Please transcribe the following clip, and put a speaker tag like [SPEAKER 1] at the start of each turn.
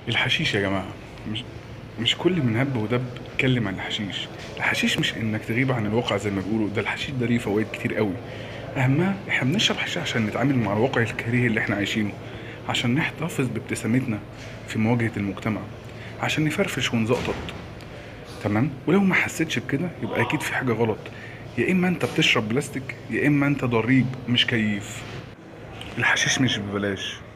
[SPEAKER 1] الحشيش يا جماعة مش مش كل من هب ودب اتكلم عن الحشيش الحشيش مش انك تغيب عن الواقع زي ما بيقولوا ده الحشيش ده ليه فوائد كتير قوي اهمها احنا بنشرب حشيش عشان نتعامل مع الواقع الكريه اللي احنا عايشينه عشان نحتفظ بابتسامتنا في مواجهة المجتمع عشان نفرفش ونزقطط تمام ولو ما حسيتش بكده يبقى اكيد في حاجة غلط يا اما انت بتشرب بلاستيك يا اما انت ضريب مش كيف الحشيش مش ببلاش